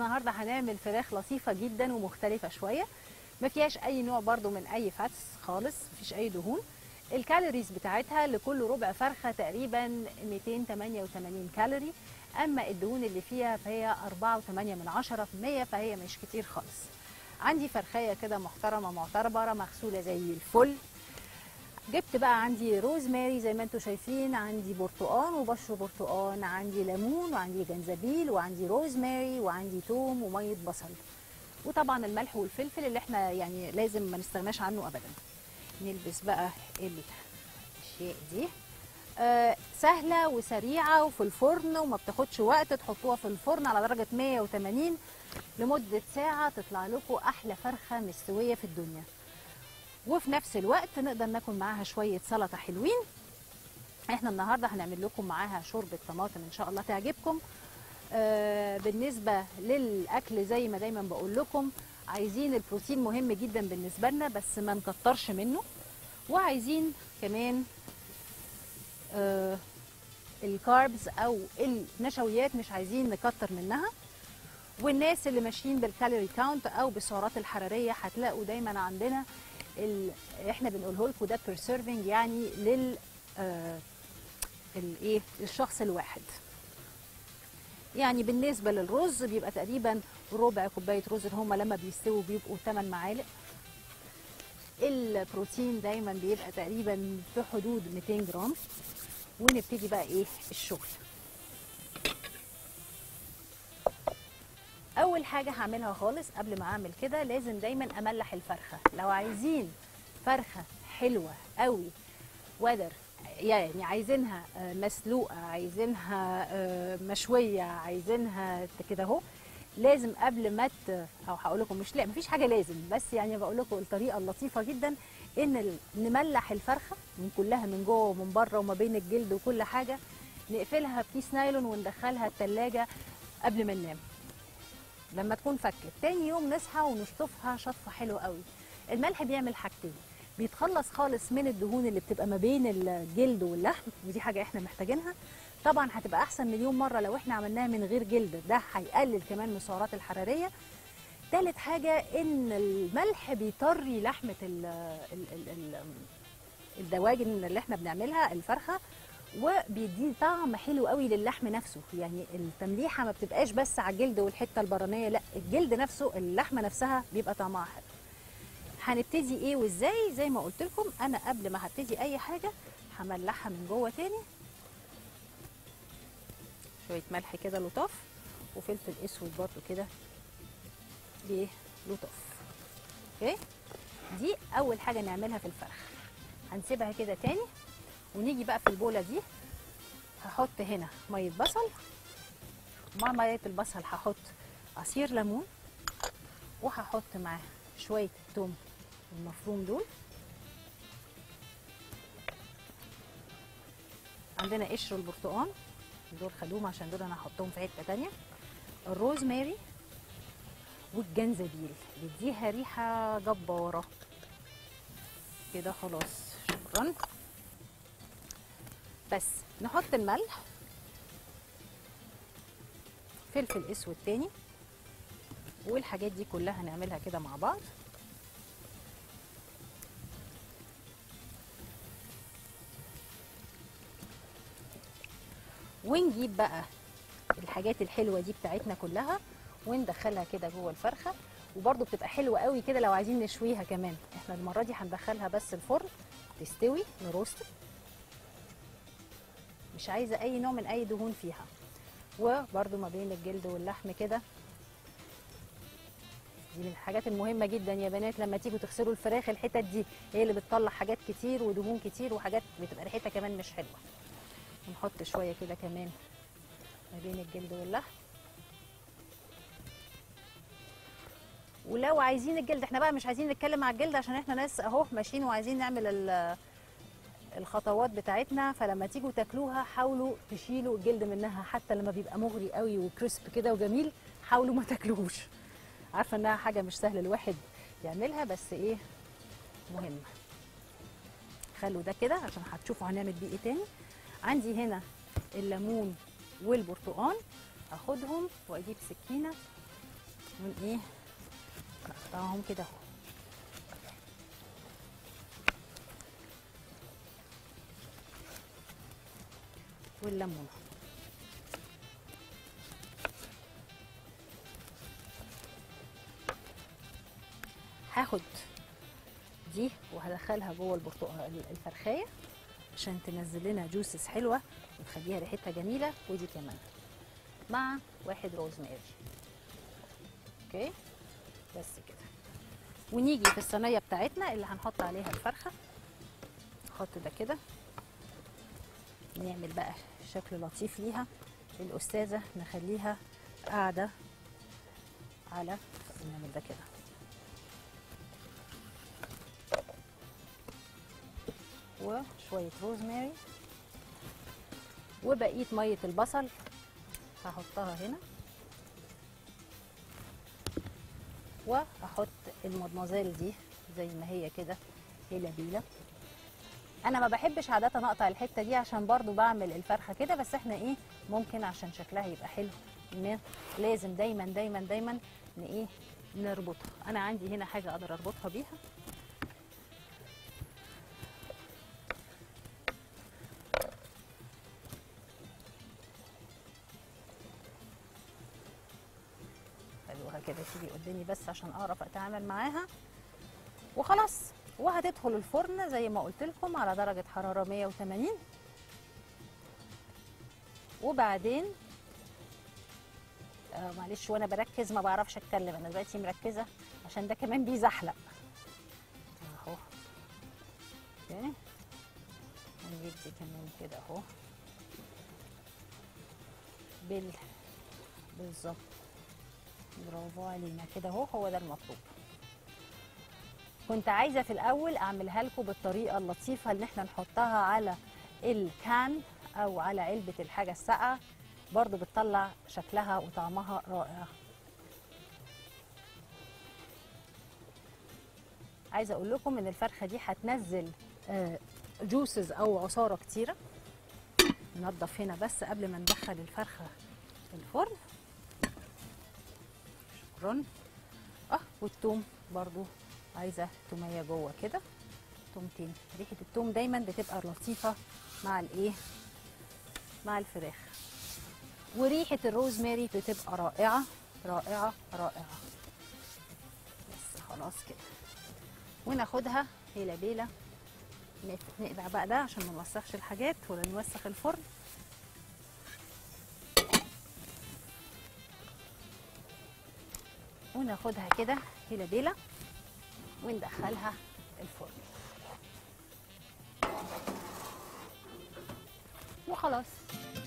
النهارده هنعمل فراخ لطيفه جدا ومختلفه شويه ما فيهاش اي نوع برضو من اي فاتس خالص مفيش اي دهون الكالوريز بتاعتها لكل ربع فرخه تقريبا 288 كالوري اما الدهون اللي فيها فهي 4.8 من 10% فهي مش كتير خالص عندي فرخيه كده محترمه معتبره مغسوله زي الفل جبت بقى عندي روزماري زي ما انتم شايفين عندي برتقان وبشر برتقان عندي ليمون وعندي جنزبيل وعندي روزماري وعندي توم وميه بصل وطبعا الملح والفلفل اللي احنا يعني لازم ما نستغناش عنه ابدا نلبس بقى الاشياء دي آه سهله وسريعه وفي الفرن وما بتاخدش وقت تحطوها في الفرن على درجه 180 لمده ساعه تطلع لكم احلى فرخه مستويه في الدنيا وفي نفس الوقت نقدر ناكل معاها شويه سلطه حلوين احنا النهارده هنعمل لكم معاها شوربه طماطم ان شاء الله تعجبكم آه بالنسبه للاكل زي ما دايما بقول لكم عايزين البروتين مهم جدا بالنسبه لنا بس ما نكترش منه وعايزين كمان آه الكاربز او النشويات مش عايزين نكتر منها والناس اللي ماشيين بالكالوري كاونت او بالسعرات الحراريه هتلاقوا دايما عندنا ال... احنا بنقوله لكم ده بير سيرفنج يعني لل آه الايه الشخص الواحد يعني بالنسبه للرز بيبقى تقريبا ربع كوبايه رز اللي هم لما بيستووا بيبقوا 8 معالق البروتين دايما بيبقى تقريبا في حدود 200 جرام ونبتدي بقى ايه الشغل اول حاجه هعملها خالص قبل ما اعمل كده لازم دايما املح الفرخه لو عايزين فرخه حلوه قوي ودر يعني عايزينها مسلوقه عايزينها مشويه عايزينها كده اهو لازم قبل ما او هقول لكم مش لا مفيش حاجه لازم بس يعني بقول لكم الطريقه اللطيفه جدا ان نملح الفرخه من كلها من جوه ومن بره وما بين الجلد وكل حاجه نقفلها بكيس نايلون وندخلها الثلاجه قبل ما ننام لما تكون فكت تاني يوم نصحى ونشطفها شطفه حلوه قوي الملح بيعمل حاجتين بيتخلص خالص من الدهون اللي بتبقى ما بين الجلد واللحم ودي حاجه احنا محتاجينها طبعا هتبقى احسن مليون مره لو احنا عملناها من غير جلد ده هيقلل كمان من السعرات الحراريه تالت حاجه ان الملح بيطري لحمه ال ال ال ال الدواجن اللي احنا بنعملها الفرخه وبيديه طعم حلو قوي للحم نفسه يعني التمليحه ما بتبقاش بس على الجلد والحته البرانيه لا الجلد نفسه اللحمه نفسها بيبقى طعمها حلو هنبتدي ايه وازاي زي ما قلت لكم انا قبل ما هبتدي اي حاجه هملحها من جوه تاني شويه ملح كده لطاف وفلفل اسود برده كده ليه لطاف اوكي دي اول حاجه نعملها في الفرخ هنسيبها كده تاني ونيجي بقى في البوله دي هحط هنا ميه بصل مع ميه البصل هحط عصير ليمون وهحط معاه شويه التوم المفروم دول عندنا قشر البرتقال دول خدوهم عشان دول انا هحطهم في حته تانية الروزماري والجنزبيل بيديها ريحه جباره كده خلاص شكرا بس نحط الملح فلفل اسود تاني والحاجات دي كلها هنعملها كده مع بعض ونجيب بقى الحاجات الحلوه دي بتاعتنا كلها وندخلها كده جوه الفرخه وبرده بتبقى حلوه قوي كده لو عايزين نشويها كمان احنا المره دي هندخلها بس الفرن تستوي نروست مش عايزه اي نوع من اي دهون فيها وبرده ما بين الجلد واللحم كده دي من الحاجات المهمه جدا يا بنات لما تيجوا تغسلوا الفراخ الحتت دي هي اللي بتطلع حاجات كتير ودهون كتير وحاجات بتبقى ريحتها كمان مش حلوه ونحط شويه كده كمان ما بين الجلد واللحم ولو عايزين الجلد احنا بقى مش عايزين نتكلم على الجلد عشان احنا ناس اهو ماشيين وعايزين نعمل الخطوات بتاعتنا فلما تيجوا تاكلوها حاولوا تشيلوا الجلد منها حتى لما بيبقى مغري قوي وكريسب كده وجميل حاولوا ما تاكلوهوش عارفه انها حاجه مش سهل الواحد يعملها بس ايه مهمه خلوا ده كده عشان هتشوفوا هنعمل بيه ايه تاني عندي هنا الليمون والبرتقال اخدهم واجيب سكينه ون ايه نقطعهم كده اهو والليمونه هاخد دي وهدخلها جوه البرتقال الفرخايه عشان تنزل لنا جوسز حلوه وتخليها ريحتها جميله ودي كمان مع واحد روزماري اوكي بس كده ونيجي في الصينيه بتاعتنا اللي هنحط عليها الفرخه نحط ده كده نعمل بقى شكل لطيف ليها الاستاذه نخليها قاعده على نعمل ده كده وشويه روزماري وبقيه ميه البصل هحطها هنا واحط المدمزيل دي زي ما هي كده هيلابيلا انا ما بحبش عاده اقطع الحته دي عشان برضو بعمل الفرخه كده بس احنا ايه ممكن عشان شكلها يبقى حلو ان لازم دايما دايما دايما ان ايه نربطها انا عندي هنا حاجه اقدر اربطها بيها خلوها كده تيجي قدامي بس عشان اعرف اتعامل معاها وخلاص وهتدخل الفرن زي ما قلت لكم على درجه حراره 180 وبعدين آه معلش وانا بركز ما بعرفش اتكلم انا دلوقتي مركزه عشان ده كمان بيزحلق اهو اوكي هنجيب دي كمان كده اهو بال بالظبط برافو علينا كده اهو هو ده المطلوب كنت عايزه في الاول اعملها لكم بالطريقه اللطيفه اللي احنا نحطها على الكان او على علبه الحاجه الساقعه برضو بتطلع شكلها وطعمها رائع عايزه اقول لكم ان الفرخه دي هتنزل جوسز او عصاره كتيره ننضف هنا بس قبل ما ندخل الفرخه الفرن شكرا اه والثوم برضو عايزه توميه جوه كده تومتين ريحه التوم دايما بتبقى لطيفه مع الايه مع الفراخ وريحه الروزماري بتبقى رائعه رائعه رائعه بس خلاص كده وناخدها هيلا بيلا نقلع بقى ده عشان ما نوسخش الحاجات ولا نوسخ الفرن وناخدها كده هيلا بيلا وندخلها الفرن وخلاص